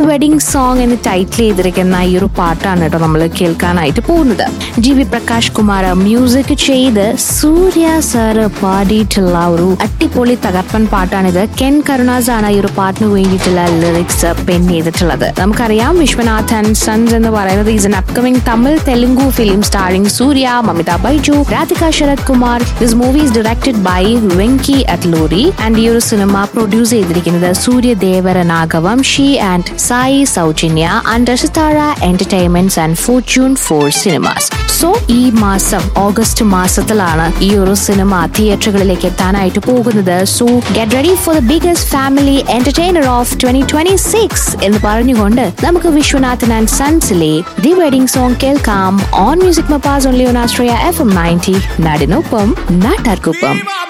wedding song എന്ന് title ചെയ്തിരിക്കുന്ന ഈ ഒരു പാട്ടാണ് കേട്ടോ നമ്മൾ കേൾക്കാനായിട്ട് പോകുന്നത് G V Prakash Kumar music ചെയ്ത് സൂര്യ സാറ് പാടിയിട്ടുള്ള ഒരു അടിപൊളി തകർപ്പൻ പാട്ടാണിത് കെൻ കരുണാസ് ആണ് ഈ ഒരു പാട്ടിന് വേണ്ടിയിട്ടുള്ള ലിറിക്സ് പെൻ ചെയ്തിട്ടുള്ളത് നമുക്കറിയാം വിശ്വനാഥൻ സൺസ് എന്ന് പറയുന്നത് is an upcoming Tamil Telugu film starring Suriya Mamitha Baiju Radhika Sarath Kumar this movie is directed by Venky Atluri and ഈ ഒരു സിനിമ പ്രൊഡ്യൂസ് ചെയ്തിരിക്കുന്നത് Suryadevara Nagavamshi and Sai Soujanya and Sithara entertainments and fortune four cinemas so ഈ മാസം ഓഗസ്റ്റ് മാസത്തിലാണ് ഈ ഒരു സിനിമ തിയേറ്ററുകളിലേക്ക് എത്താനായിട്ട് പോകുന്നത് so get ready for the biggest family entertainer of twenty twenty six എന്ന് പറഞ്ഞുകൊണ്ട് നമുക്ക് വിശ്വനാഥൻ ആൻഡ് സൺസിലെ ദി വെഡിങ് സോങ് കേൾക്കാം ഓൺ മ്യൂസിക് മപ്പാസ് ഓൺലി ഓൺ ആസ്ട്രിയ എഫ് എം നയൻറ്റി നാടിനൊപ്പം നാട്ടാർക്കൊപ്പം